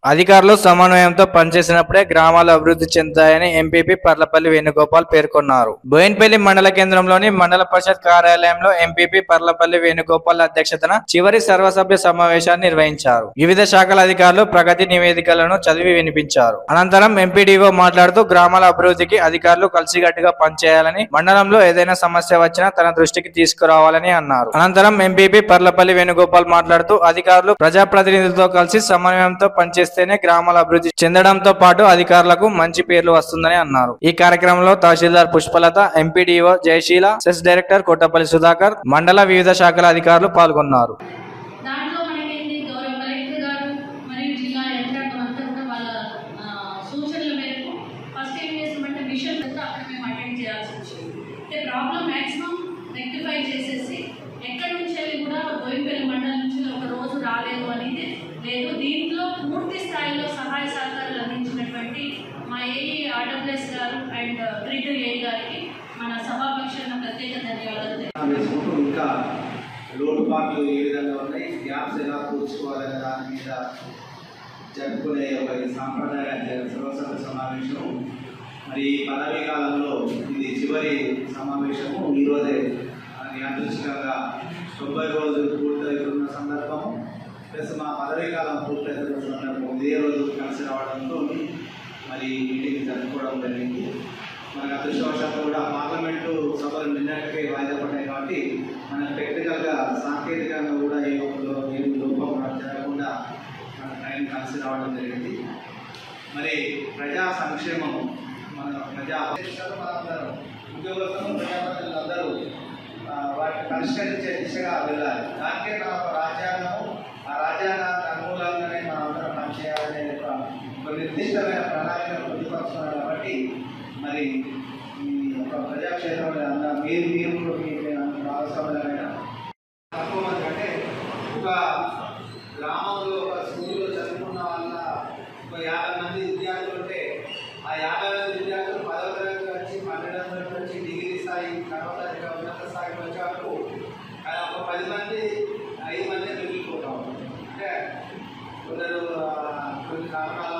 అధికారులు సమన్వయంతో పనిచేసినప్పుడే గ్రామాలు అభివృద్ధి చెందుతాయని ఎంపీపీ పర్లపల్లి వేణుగోపాల్ పేర్కొన్నారు బోయిన్పల్లి మండల కేంద్రంలోని మండల పరిషత్ కార్యాలయంలో ఎంపీపీ పర్లపల్లి వేణుగోపాల్ అధ్యక్షతన చివరి సర్వసభ్య సమావేశాన్ని నిర్వహించారు వివిధ శాఖల అధికారులు ప్రగతి నివేదికలను చదివి వినిపించారు అనంతరం ఎంపీడీఓ మాట్లాడుతూ గ్రామాల అభివృద్ధికి అధికారులు కలిసికట్టుగా పనిచేయాలని మండలంలో ఏదైనా సమస్య వచ్చినా తన దృష్టికి తీసుకురావాలని అన్నారు అనంతరం ఎంపీపీ పర్లపల్లి వేణుగోపాల్ మాట్లాడుతూ అధికారులు ప్రజాప్రతినిధులతో కలిసి సమన్వయంతో పనిచేస్తేనే గ్రామాల అభివృద్ధి చెందడంతో పాటు అధికారులకు మంచి పేర్లు వస్తుందని అన్నారు ఈ కార్యక్రమంలో tahsildar Pushpalatha MPDO Jayasheela CESS director Kottapalli Sudhakar మండల వివిధ శాఖల అధికారులు పాల్గొన్నారు దాంట్లో మనకేంటి గౌరవ కలెక్టర్ గారు మరియు జిల్లా యంత్రాంగం అంతా కూడా వాళ్ళ ఆ, సూచనల మేరకు ఫస్ట్ ఏం చేసామంటే మిషన్ అంతా అక్కడ మేము అటెండ్ చేయాల్సి వచ్చింది అంటే ప్రాబ్లం మ్యాక్సిమం రెక్టిఫై చేసేసి ఎక్కడి నుంచి వెళ్ళి కూడా బోయినపల్లి మండలం నుంచి ఒక రోజు రాలేదు అనేది లేదు దీంట్లో పూర్తి స్థాయిలో సహాయ సహకారాలు అందించినటువంటి మా AE RWS garu and grid AE గారికి మన సభాపక్షాన ప్రత్యేక ధన్యవాదాలు వేసుకుంటూ ఇంకా లోటుపాట్లు ఏ విధంగా ఉన్నాయి గ్యాప్స్ ఎలా పూడ్చుకోవాలనే దాని మీద జరుపుకునే ఒక ఈ సాంప్రదాయ జ- సర్వసభ సమావేశం మరి ఈ పదవీ కాలంలో ఇది చివరి సమావేశము ఈరోజే మనకి యాదృచ్ఛికంగా తొంభై రోజులు పూర్తవుతున్న సందర్భము ప్లస్ మా పదవీ కాలం పూర్తవుతున్న సందర్భం ఇదే రోజు కలిసి రావడంతో మరి ఈ మీటింగ్ జరుపుకోవడం జరిగింది మనకు అదృష్టవశాత్తు కూడా పార్లమెంటు సభలు నిన్నటికే వాయిదా పడ్డాయి కాబట్టి మనకు టెక్నికల్గా సాంకేతికంగా కూడా ఏ లోపల ఏం లోపం జరగకుండా మన టైం కలిసి రావడం జరిగింది మరి ప్రజా సంక్షేమం మన ప్రజా మనందరం ఉద్యోగస్తులు ప్రజాప్రతినిధులందరూ ఆ, వాటిని పరిష్కరించే దిశగా వెళ్ళాలి దానికే మన ఒక రాజ్యాంగము ఆ రాజ్యాంగానికి అనుకూలంగానే మనం అందరం పనిచేయాలనే ఒక ఒక నిర్దిష్టమైన ప్రణాళిక పొందుపరుస్తున్నారు కాబట్టి మరి ఈ ఒక ప్రజాక్షేత్రంలో అందరూ మీరు మీరు కూడా మీ భాగస్వామ్యమైన తక్కువ మంది అంటే ఒక గ్రామంలో ఒక స్కూల్లో చదువుకున్న వాళ్ళ ఒక యాభై మంది విద్యార్థులు ఉంటే ఆ యాభై మంది విద్యార్థులు పదవ తరగతి వచ్చి పన్నెండవ తరగతి వచ్చి డిగ్రీ స్థాయి తర్వాత ఇంకా ఉన్నత స్థాయికి వచ్చే వరకు ఆ ఒక పది మంది ఐదు మంది మిగిలిపోతాం అంటే కొందరు ఆ, కొన్ని కారణాల